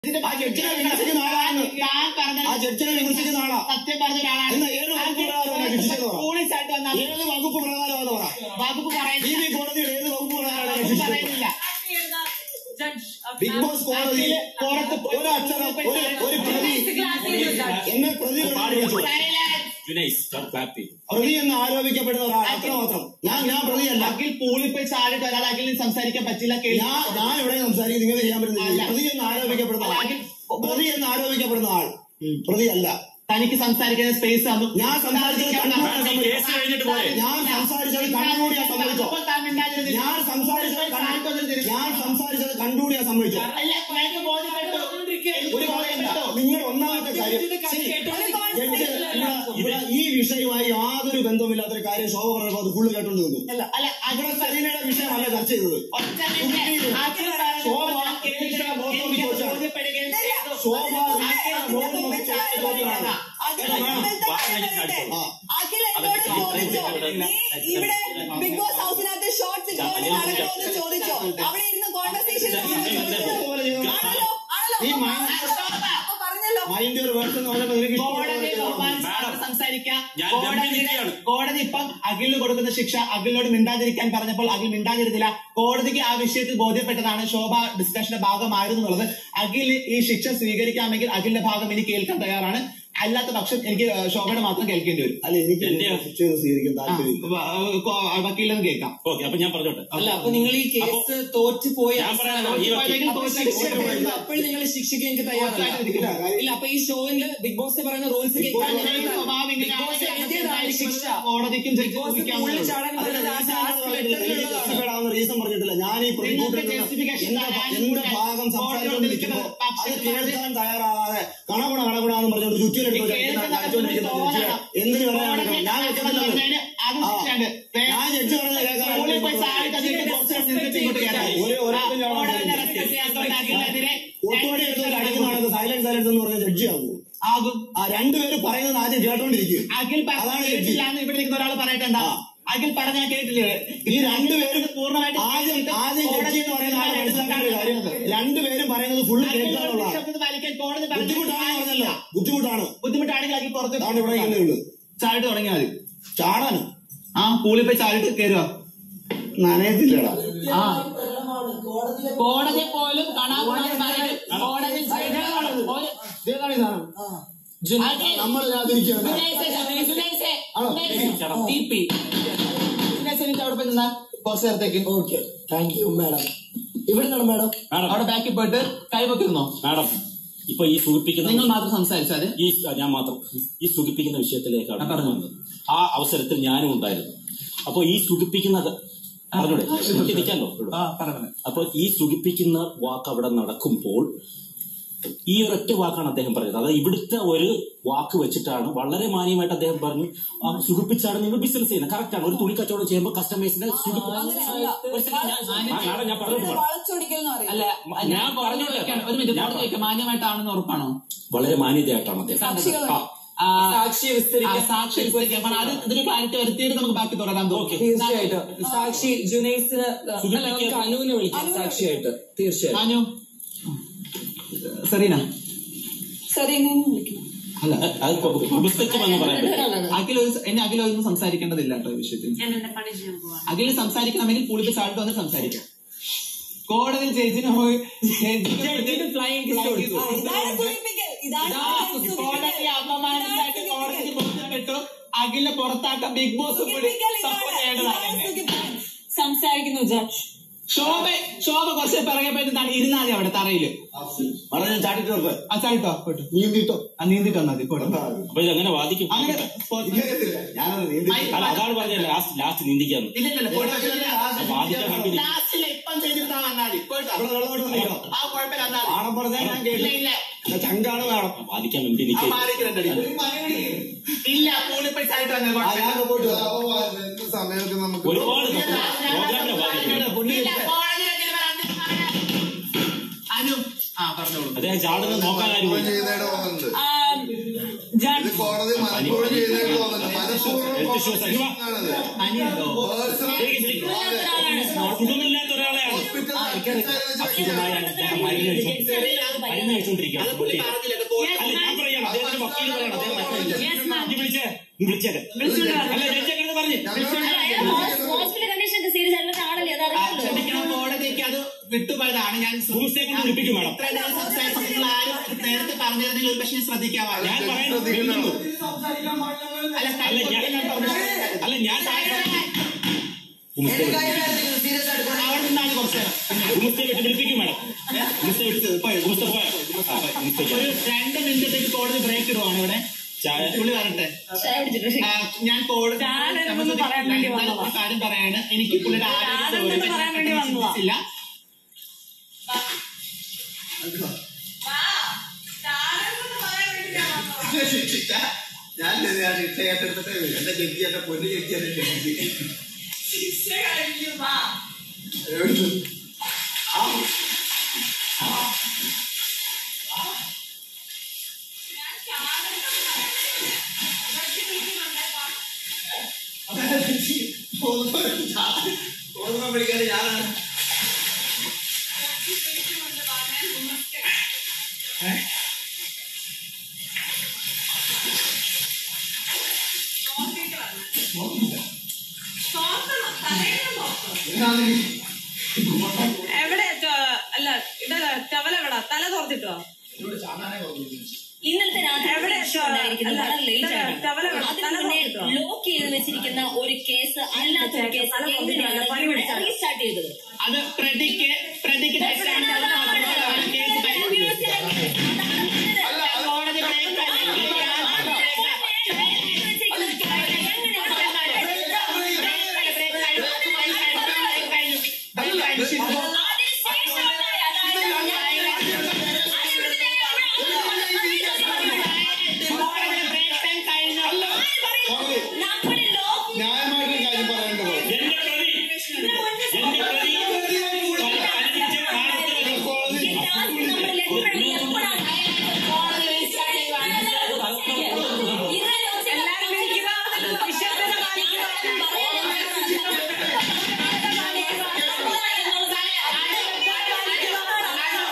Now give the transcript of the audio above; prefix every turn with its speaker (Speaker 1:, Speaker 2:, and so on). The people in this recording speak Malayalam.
Speaker 1: ആ ജഡ്ജിനെ വിമർശിക്കുന്ന ആളാണ്
Speaker 2: ഞാൻ പറഞ്ഞത്
Speaker 1: ആ ജഡ്ജിനെ വിമർശിക്കുന്ന ആളാ
Speaker 2: സത്യം പറഞ്ഞ ഒരാളാണ്
Speaker 1: എന്നാ ഏത് വകുപ്പ് പ്രകാരമാണ് ശിക്ഷിച്ചത് പറ.
Speaker 2: പോലീസായിട്ട് വന്നാൽ
Speaker 1: ഏത് വകുപ്പ് പ്രകാരമാണ് പറ
Speaker 2: വകുപ്പ്
Speaker 1: ഈ
Speaker 2: പറയുന്നില്ല
Speaker 1: ബി കോടതിയുടെ ഏത് വകുപ്പ് പ്രകാരമാണ്
Speaker 2: വകുപ്പ്
Speaker 1: ശിക്ഷിച്ചത്
Speaker 2: പറയുന്നില്ല
Speaker 1: ബിഗ് ബോസ് കോടതി
Speaker 2: പുറത്ത്
Speaker 1: ഒരു അക്ഷരം ഒരു ഒരു പ്രതി എന്നെ പ്രതി എന്ന് വിളിച്ചു.
Speaker 3: Junaid, stop clapping.
Speaker 1: പ്രതി എന്ന് ആരോപിക്കപ്പെടുന്ന ഒരാൾ അത്രമാത്രം ഞാൻ ഞാൻ പ്രതിയല്ല
Speaker 2: അഖിൽ പൂളിൽ പോയി ചാടിട്ട് ഒരാൾ അഖിലിന് സംസാരിക്കാൻ പറ്റില്ല കേൾക്കാൻ
Speaker 1: ഞാൻ ഞാൻ ഇവിടെ സംസാരിക്കുന്നത് നിങ്ങൾ ചെയ്യാൻ പറ്റുന്നില്ല
Speaker 2: അല്ല.
Speaker 1: പ്രതി എന്ന് ആരോപിക്കപ്പെടുന്ന ആൾ
Speaker 2: അഖിൽ
Speaker 1: പ്രതി എന്ന് ആരോപിക്കപ്പെടുന്ന ആൾ പ്രതിയല്ല
Speaker 2: തനിക്ക് സംസാരിക്കുന്ന സ്പേസ് തന്നു
Speaker 1: ഞാൻ സംസാരിച്ചത് കണ്ണൂരിനെ
Speaker 3: ഈ
Speaker 1: സംബന്ധിച്ചു
Speaker 3: കേസ് കഴിഞ്ഞിട്ട് പോരെ
Speaker 1: ഞാൻ സംസാരിച്ചത് കണ്ണൂരിയാ സംഭവിച്ചോ
Speaker 2: അപ്പോൾ താൻ മിണ്ടാതിരുന്നില്ല.
Speaker 1: ഞാൻ സംസാരിച്ചത് കണ്ണൂർ ഞാൻ സംസാരിച്ചത് കണ്ണൂരിയാ സംഭവിച്ചോ
Speaker 2: അല്ല, ഞങ്ങൾക്ക് ബോധ്യപ്പെട്ടു.
Speaker 1: ഒരു കാര്യമില്ല നിങ്ങൾ ഒന്നാമത്തെ കാര്യം ജഡ്ജ് ഇവിടെ- ഇവിടെ ഈ വിഷയവുമായി യാതൊരു ബന്ധവുമില്ലാത്തൊരു കാര്യം ശോഭ പറഞ്ഞപ്പോൾ അത് ഫുള്ള് കേട്ടോണ്ട് നിന്നു
Speaker 2: അല്ല, അല്ല,
Speaker 1: ഇവിടെ സലീനയുടെ വിഷയമല്ല ചർച്ച ചെയ്തത്
Speaker 2: ഒറ്റ മിനിറ്റ്. അഖിൽ പറഞ്ഞത്
Speaker 1: ശോഭ
Speaker 2: ഞാൻ കേൾക്കുകയും
Speaker 1: എനിക്ക്
Speaker 2: എനിക്ക് ബോധ്യപ്പെടുകയും ചെയ്തു.
Speaker 1: ശോഭ വീട്ടിലെ മോഹൻ നോക്കി ചോദ്യമാണ് ആ
Speaker 4: അഖിൽ എന്നോട് ചോദിച്ചോ നീ ഇവിടെ ബിഗ് ബോസ് ഹൗസിനകത്ത് ഷോർട്സ് ഇട്ടുകൊണ്ട് നടക്കണമെന്ന് ചോദിച്ചോ അവിടെ ഇരുന്ന കോൺവെർസേഷൻ ആണല്ലോ
Speaker 1: ഈ
Speaker 4: ആണല്ലോ
Speaker 1: മൈൻഡ്
Speaker 4: അപ്പൊ പറഞ്ഞല്ലോ
Speaker 1: മൈൻഡ് ഒരു വേർഡ് എന്ന് പറഞ്ഞപ്പോൾ നിനക്ക്
Speaker 2: കോടതിയെ
Speaker 1: ഇഷ്ടമുള്ള
Speaker 2: ബഹുമാനിച്ച് സംസാരിക്കാം
Speaker 3: ഞാൻ
Speaker 2: കോടതി
Speaker 3: ഗംഭീരിക്കുകയാണ്.
Speaker 2: കോടതി ഇപ്പം അഖിലിന് കൊടുക്കുന്ന ശിക്ഷ അഖിലിനോട് മിണ്ടാതിരിക്കാൻ പറഞ്ഞപ്പോൾ അഖിൽ മിണ്ടാതിരുന്നില്ല കോടതിക്ക് ആ വിഷയത്തിൽ ബോധ്യപ്പെട്ടതാണ് ശോഭ ഡിസ്കഷന്റെ ഭാഗമായിരുന്നു എന്നുള്ളത് അഖിൽ ഈ ശിക്ഷ സ്വീകരിക്കാമെങ്കിൽ അഖിലിന്റെ ഭാഗം ഇനി കേൾക്കാൻ തയ്യാറാണ് അല്ലാത്ത പക്ഷം എനിക്ക് ശോഭയുടെ മാത്രം കേൾക്കേണ്ടി വരും
Speaker 1: അല്ല എനിക്ക്
Speaker 3: എന്റെ-
Speaker 1: ശിക്ഷ സ്വീകരിക്കാൻ
Speaker 2: ആ,
Speaker 1: താല്പര്യമില്ല
Speaker 2: വ- കോ- വക്കീലിൽ നിന്ന് കേൾക്കാം
Speaker 3: ഓക്കെ അപ്പൊ ഞാൻ പറഞ്ഞോട്ടെ
Speaker 5: അല്ല അപ്പൊ നിങ്ങൾ ഈ കേസ് തോറ്റു പോയ
Speaker 3: ഞാൻ പറയാം ഈ
Speaker 2: തോറ്റുപോയെങ്കിൽ
Speaker 3: വക്കീൽ-
Speaker 2: തോറ്റ്
Speaker 5: ശിക്ഷ അപ്പോഴും നിങ്ങൾ ശിക്ഷയ്ക്ക് എനിക്ക് തയ്യാറല്ല ഇല്ല അപ്പൊ ഈ ഷോയില് ബിഗ് ബോസ് പറയുന്ന റൂൾസ് കേൾക്കാൻ
Speaker 2: നിങ്ങളുടെ സ്വഭാവം
Speaker 5: ബിഗ് ബോസ് എഴുതിയതാണ്
Speaker 2: ഇങ്ങനെയാണെങ്കിൽ
Speaker 5: ശിക്ഷ
Speaker 2: കോടതിക്കും
Speaker 5: ബിഗ് ബോസ് ഉള്ളിൽ ചാടാൻ പറഞ്ഞത് ആ ടാസ്ക് ലെറ്ററിലുള്ളതാണ്
Speaker 1: രക്ഷപ്പെടാവുന്ന റീസൺ പറഞ്ഞിട്ടില്ല ഞാൻ ഈ
Speaker 2: നിങ്ങൾക്ക്
Speaker 1: പ്രതികൂട്ടിൽ
Speaker 2: justification
Speaker 1: എന്റെ
Speaker 2: തരാൻ
Speaker 1: എന്റെ
Speaker 2: കൂടെ
Speaker 1: ഭാഗം സംസാരിച്ചുകൊണ്ടിരിക്കുമ്പോൾ അത്
Speaker 2: പക്ഷേ
Speaker 1: കേൾക്കാൻ തയ്യാറാകാതെ കണകുണ കണകുണ എന്ന് പറഞ്ഞുകൊണ്ട് ചുറ്റിലെടുത്ത് കാണിച്ചുകൊണ്ടിരിക്കുന്ന ജഡ്ജിയെ എന്തിനു പറയാനാണ് ഞാൻ വെച്ചിട്ടില്ലത് ഞാൻ ജഡ്ജി പറഞ്ഞ കേൾക്കാൻ ഒരു ഒരാളും ഒട്ടുപടി എടുത്തുകൊണ്ട് അടിക്കുന്നതാണ് സൈലൻസ് സൈലൻസ് എന്ന് പറഞ്ഞ ജഡ്ജി ആകുമോ
Speaker 2: ആകും
Speaker 1: ആ രണ്ടുപേരും പറയുന്നത് ആദ്യം കേട്ടോണ്ടിരിക്കും
Speaker 2: അഖിൽ
Speaker 1: അതാണ്
Speaker 2: കേട്ടില്ല എന്ന് ഇവിടെ നിൽക്കുന്ന ഒരാൾ പറയട്ടെ അഖിൽ പറഞ്ഞാൽ കേട്ടില്ലേ
Speaker 1: ഈ രണ്ടുപേരും
Speaker 2: പൂർണ്ണമായിട്ട്
Speaker 1: ആദ്യം ആദ്യം ജഡ്ജി എന്ന് പറയുന്ന ആൾ മനസ്സിലാക്കേണ്ട ഒരു കാര്യം രണ്ടുപേരും പറയുന്നത് ഫുള്ള് കേൾക്കാനുള്ളതാണ്
Speaker 2: പാലിക്കാൻ കോടതി
Speaker 1: ബുദ്ധിമുട്ടാണ് പറഞ്ഞല്ലോ ബുദ്ധിമുട്ടാണ്
Speaker 2: ബുദ്ധിമുട്ടാണെങ്കിൽ അഖിൽ പുറത്ത്
Speaker 1: അതാണ് ഇവിടെ ഇങ്ങനെ ഉള്ളു
Speaker 2: ചാടിട്ട് തുടങ്ങിയാൽ മതി
Speaker 1: ചാടാനും
Speaker 2: ആ പൂളിൽ പോയി ചാടിട്ട് കയറുക
Speaker 1: നനയത്തില്ലടാ
Speaker 2: ആ കോടതി പോലും കാണാൻ കോടതി
Speaker 1: നമ്മൾ അതിരിക്കുകയാണ്
Speaker 2: അവിടെ പോയി നിന്നാ കുറച്ചു നേരത്തേക്ക്
Speaker 6: ഓക്കെ താങ്ക് യു മാഡം ഇവിടെ നിന്നാണ് മാഡം
Speaker 3: മാഡം
Speaker 2: അവിടെ ബാക്കിൽ പോയിട്ട് കൈവെക്കുന്നോ
Speaker 3: മാഡം ഇപ്പൊ ഈ സൂചിപ്പിക്കുന്ന
Speaker 2: നിങ്ങൾ മാത്രം സംസാരിച്ചാല്
Speaker 3: ഈ ഞാൻ മാത്രം ഈ സുഖിപ്പിക്കുന്ന വിഷയത്തിലേക്കാണ്
Speaker 2: ആ, പറഞ്ഞോ.
Speaker 3: വന്നത്. ആ അവസരത്തിൽ ഞാനും ഉണ്ടായിരുന്നു അപ്പൊ ഈ സുഖിപ്പിക്കുന്നത് പറഞ്ഞൂടെ എനിക്ക് നിൽക്കാമല്ലോ ഇവിടെ.
Speaker 2: ആ പറഞ്ഞു
Speaker 3: അപ്പൊ ഈ സുഖിപ്പിക്കുന്ന വാക്ക് അവിടെ നടക്കുമ്പോൾ ഈ ഒരൊറ്റ വാക്കാണ് അദ്ദേഹം പറഞ്ഞത് അതായത് ഇവിടുത്തെ ഒരു വാക്ക് വെച്ചിട്ടാണ് വളരെ മാന്യമായിട്ട് അദ്ദേഹം പറഞ്ഞു ആ, സുഖിപ്പിച്ചാണ് നിങ്ങൾ ബിസിനസ് ചെയ്യുന്നത് കറക്റ്റ് ആണ് ഒരു തുണി കച്ചവടം ചെയ്യുമ്പോൾ കസ്റ്റമേഴ്സിനെ സുഖിപ്പി- ഒരു second, ഞാൻ- ആ, നാളെ ഞാൻ പറഞ്ഞു
Speaker 4: വളച്ചൊടിക്കൽ എന്ന് പറയും
Speaker 2: അല്ല
Speaker 3: ഞാൻ പറഞ്ഞോട്ടെ.
Speaker 2: ഒരു മിനിറ്റ്
Speaker 3: ഞാൻ
Speaker 2: കോടതി ചോദിക്കാം മാന്യമായിട്ടാണെന്ന് ഉറപ്പാണോ
Speaker 3: വളരെ മാന്യതയായിട്ടാണ് അദ്ദേഹം
Speaker 4: സാക്ഷികളുണ്ട്.
Speaker 3: ആ
Speaker 2: ആ,
Speaker 5: സാക്ഷി
Speaker 2: ആ,
Speaker 5: വിസ്തരിക്കാൻ
Speaker 2: സാക്ഷി വിസ്തരിക്കാം. അപ്പോൾ അത് ഇതിന് ക്ലാരിറ്റി വരുത്തിയിട്ട് നമുക്ക് ബാക്കി തുടരാൻ തോന്നും
Speaker 5: തീർച്ചയായിട്ടും സാക്ഷി ജുനൈസിന് അല്ല നമുക്ക് അനുവിനെ വിളിക്കാം സാക്ഷിയായിട്ട് തീർച്ചയായും
Speaker 2: അനു സെറീന
Speaker 4: ശരി എന്നെ വിളിക്കണം
Speaker 2: അല്ല
Speaker 3: അത് പുസ്തകമെന്ന് പറയാൻ പറ്റും
Speaker 2: അഖിൽ ഒരു എന്നെ അഖിൽ ഒന്നും സംസാരിക്കേണ്ടതില്ല കേട്ടോ ഈ വിഷയത്തിൽ അഖിൽ സംസാരിക്കണമെങ്കിൽ പുളിപ്പ് ചാടിട്ട് വന്ന് സംസാരിക്കാം കോടതി ജഡ്ജിന് പോയി
Speaker 5: ജഡ്ജിന് flying kiss കൊടുത്തു.
Speaker 4: ആ, ഇതാണ് സൂചിപ്പിക്കൽ ഇതാണ്
Speaker 2: കോടതി
Speaker 4: സൂചിപ്പിക്കൽ.
Speaker 2: അപമാനമായിട്ട് കോടതിക്ക് ബോധ്യപ്പെട്ടു അഖിലെ പുറത്താക്കാൻ ബിഗ് ബോസ് കൂടി
Speaker 4: സൂചിപ്പിക്കൽ
Speaker 2: സപ്പോർട്ട്
Speaker 4: ഇതാണ്
Speaker 2: ചെയ്യേണ്ടതാണ്
Speaker 4: ഇതാണ്
Speaker 2: എന്നെ.
Speaker 4: സൂചിപ്പിക്കൽ. സംസാരിക്കുന്നു ജഡ്ജ്
Speaker 2: ശോഭ ശോഭ കുറച്ച് പിറകെ പോയിട്ട് താണ് ഇരുന്നാതി അവിടെ തറയില്
Speaker 1: പറഞ്ഞ ചാടിട്ട് നിർത്ത്
Speaker 2: ആ ചാടിട്ടോ പോയിട്ട്
Speaker 1: നീന്തിട്ടോ
Speaker 2: ആ നീന്തിട്ട് വന്നാൽ മതി പോട്ടെ
Speaker 3: അപ്പൊ ഇതെങ്ങനെ വാദിക്കും
Speaker 2: അങ്ങനെ
Speaker 1: ഞാനത് നീന്തി
Speaker 3: അല്ല അതാണ് പറഞ്ഞത് ലാസ്റ്റ് ലാസ്റ്റ് നിന്ദിക്കാന്ന്
Speaker 2: ഇല്ലില്ല
Speaker 3: വാദിക്കാൻ വേണ്ടി
Speaker 2: ലാസ്റ്റില് ഇപ്പം ചെയ്തിട്ടാ വന്നാൽ മതി പോയിട്ടോ
Speaker 1: ഇവിടെ വെള്ളം നിൽക്കണം
Speaker 2: ആ കുഴപ്പമില്ല വന്നാൽ മതി.
Speaker 1: ആണം പറഞ്ഞാൽ ഞാൻ
Speaker 2: ഇല്ല
Speaker 1: കേട്ടു
Speaker 2: ഇല്ല
Speaker 1: എന്റെ ചങ്കാണ് വേണം
Speaker 3: വാദിക്കാൻ വേണ്ടി
Speaker 2: ആ
Speaker 3: നിൽക്കുക
Speaker 2: മാറിക്കുന്നുണ്ടടി ഇല്ല പൂളിൽ പോയി ചാടിട്ട് വന്നാൽ
Speaker 1: ആ
Speaker 2: കുഴപ്പമില്ല.
Speaker 1: ഞാൻ പോയിട്ട് വരാം.
Speaker 7: സമയത്ത് നമുക്ക്
Speaker 3: ഒരുപാട് പ്രോഗ്രാമിനെ വാദിക്കും
Speaker 2: ഇല്ല, കോടതിയിലെങ്കിലും വരാൻ അനു ആ പറ
Speaker 3: അദ്ദേഹം ചാടുന്നത് നോക്കാൻ ആരും ഇല്ല.
Speaker 7: ചെയ്തതായിട്ട് തോന്നുന്നുണ്ട്
Speaker 4: ആം,
Speaker 7: ഇത്
Speaker 4: ജഡ്ജ്
Speaker 7: കോടതി മനഃപൂർവ്വം ചെയ്തതായിട്ട് തോന്നുന്നുണ്ട് മനഃപൂർവ്വം
Speaker 3: പനിയുണ്ടോ?
Speaker 2: പനിയുണ്ടോ
Speaker 3: സുഖമില്ലാത്ത ഒരാളെയാണ്
Speaker 7: ഹോസ്പിറ്റൽ
Speaker 3: അസുഖമായ അദ്ദേഹം മരുന്ന് കഴിച്ചു മരുന്ന് കഴിച്ചുകൊണ്ടിരിക്കുകയാണ്
Speaker 2: അത് പുള്ളി പറഞ്ഞില്ല അത് കോടതി
Speaker 3: അല്ല ഞാൻ പറയാണ് അദ്ദേഹത്തിന്റെ വക്കീൽ പറയണം അദ്ദേഹം മരുന്ന് കഴിച്ചു. നീ വിളിച്ചേ നീ വിളിച്ചേക്കെ അല്ല ജഡ്ജൊക്കെ പറഞ്ഞു
Speaker 8: ഹോസ്പിറ്റൽ കണ്ടീഷൻ സീരിയസ് ആയിട്ടുള്ള ആളല്ലേ അത്
Speaker 2: ആ,
Speaker 8: അറിയാമല്ലോ
Speaker 2: ക്ഷമിക്കണം കോടതിക്ക് അത് വിട്ടുപോയതാണ് ഞാൻ
Speaker 3: ഭൂമിസ്റ്റേ കൊണ്ട് വിളിപ്പിക്കും മാഡം
Speaker 2: ഇത്ര നേരം സംസാരിച്ച് നിങ്ങൾ ആരും നേരത്തെ പറഞ്ഞിരുന്നെങ്കിൽ ഒരു പക്ഷേ ശ്രദ്ധിക്കാമായിരുന്നു
Speaker 3: ഞാൻ പറയുന്നത് കേൾക്കുന്നു.
Speaker 2: അല്ല
Speaker 3: അല്ല ഞാൻ
Speaker 2: ഞാൻ പറഞ്ഞു
Speaker 3: അല്ല ഞാൻ
Speaker 2: അവിടെ നിന്നാണ് കുറച്ച് നേരം
Speaker 3: ഭൂമിസ്റ്റേ വിട്ട് വിളിപ്പിക്കും മാഡം ഭൂമിസ്റ്റേ വിട്ട് ഭൂമിസ്റ്റേ പോയോ ആ, ഭൂമിസ്റ്റേ
Speaker 2: ഒരു രണ്ട് മിനിറ്റത്തേക്ക് കോടതി ബ്രേക്ക് ഇടുവാണ് ഇവിടെ
Speaker 3: ചായ
Speaker 2: പുള്ളി വരട്ടെ
Speaker 8: ചായ കുടിച്ചിട്ട്
Speaker 2: ആ, ഞാൻ കോടതി
Speaker 4: ഞാനതൊന്ന് പറയാൻ വേണ്ടി വന്നതാ.
Speaker 2: ഒരു കാര്യം പറയാണ് എനിക്ക് പുള്ളിയുടെ
Speaker 4: ഞാനതൊന്ന് പറയാൻ വേണ്ടി വന്നതാ.
Speaker 2: ഇല്ല
Speaker 1: ഞാൻ ശിക്ഷ ഏറ്റെടുത്തിട്ടേ വരൂ. എന്റെ ജഡ്ജി എന്റെ പൊന്നു ജഡ്ജി എന്നെ ക്ഷമിച്ചു ഓർമ്മ പിടിക്കാതെ ഞാനാണ്
Speaker 4: എവിടെ ച- അല്ല ഇതല്ല ചവല എവിടാ തല തുറച്ചിട്ടോ
Speaker 8: ഇന്നലത്തെ രാത്രി
Speaker 4: എവിടെ
Speaker 8: ഇഷ്യൂ ഉണ്ടായിരിക്കുന്നത്
Speaker 4: അല്ല,
Speaker 8: വളരെ ലേറ്റ്
Speaker 4: ഇല്ല,
Speaker 8: ആയിട്ടാണ്
Speaker 4: ചവല വേണം.
Speaker 8: അതിന്
Speaker 4: തല
Speaker 8: മുന്നേ
Speaker 4: തുറന്നിട്ടോ?
Speaker 8: ലോക്ക് ചെയ്ത് വെച്ചിരിക്കുന്ന ഒരു കേസ് അല്ലാത്ത ഒരു കേസ്
Speaker 4: തല തുറന്നിട്ടോ?
Speaker 8: എങ്ങനെയാണ്
Speaker 4: പനി
Speaker 8: ഇവിടെ
Speaker 4: പിടിച്ചാലോ?
Speaker 8: റീസ്റ്റാർട്ട് ചെയ്തത്
Speaker 2: അത് പ്രതിക്ക് പ്രതിക്ക് തെറ്റാണ് കേസ് പരിഗണിക്കുന്നത്. കോടതി ബ്രേക്ക്
Speaker 8: നമ്മുടെ ലോക്ക്
Speaker 7: ന്യായമായിട്ടൊരു കാര്യം പറയേണ്ടത്
Speaker 3: എന്റെ പ്രതി എന്റെ പ്രതി അനുസരിച്ച് നാളത്തെ കോടതി
Speaker 8: നമ്മുടെ ലക്ഷ്മണൻ എപ്പോഴാണ് കോടതി റീസ്റ്റാർട്ട് ചെയ്യുവാണ്
Speaker 4: എല്ലാരും വിളിക്കുക വിശ്വാസത കാണിക്കുക